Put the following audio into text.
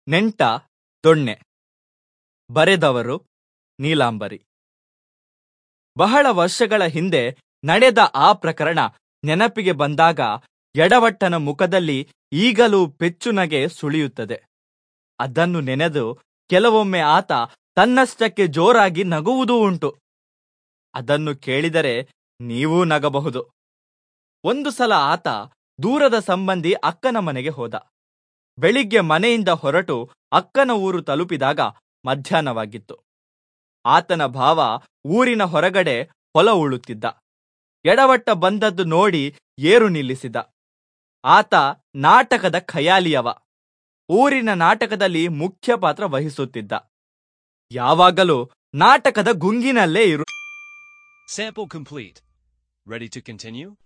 ನೆಂಟ ದೊಣ್ಣೆ ಬರೆದವರು ನೀಲಾಂಬರಿ ಬಹಳ ವರ್ಷಗಳ ಹಿಂದೆ ನಡೆದ ಆ ಪ್ರಕರಣ ನೆನಪಿಗೆ ಬಂದಾಗ ಎಡವಟ್ಟನ ಮುಖದಲ್ಲಿ ಈಗಲೂ ಪೆಚ್ಚುನಗೆ ಸುಳಿಯುತ್ತದೆ ಅದನ್ನು ನೆನೆದು ಕೆಲವೊಮ್ಮೆ ಆತ ತನ್ನಷ್ಟಕ್ಕೆ ಜೋರಾಗಿ ನಗುವುದೂ ಉಂಟು ಅದನ್ನು ಕೇಳಿದರೆ ನೀವೂ ನಗಬಹುದು ಒಂದು ಸಲ ಆತ ದೂರದ ಸಂಬಂಧಿ ಅಕ್ಕನ ಮನೆಗೆ ಹೋದ ಬೆಳಿಗ್ಗೆ ಮನೆಯಿಂದ ಹೊರಟು ಅಕ್ಕನ ಊರು ತಲುಪಿದಾಗ ಮಧ್ಯಾಹ್ನವಾಗಿತ್ತು ಆತನ ಭಾವ ಊರಿನ ಹೊರಗಡೆ ಹೊಲ ಉಳುತ್ತಿದ್ದ ಎಡವಟ್ಟ ಬಂದದ್ದು ನೋಡಿ ಏರು ನಿಲ್ಲಿಸಿದ ಆತ ನಾಟಕದ ಖಯಾಲಿಯವ ಊರಿನ ನಾಟಕದಲ್ಲಿ ಮುಖ್ಯ ಪಾತ್ರ ವಹಿಸುತ್ತಿದ್ದ ಯಾವಾಗಲೂ ನಾಟಕದ ಗುಂಗಿನಲ್ಲೇ ಇರು Sample complete. Ready to continue?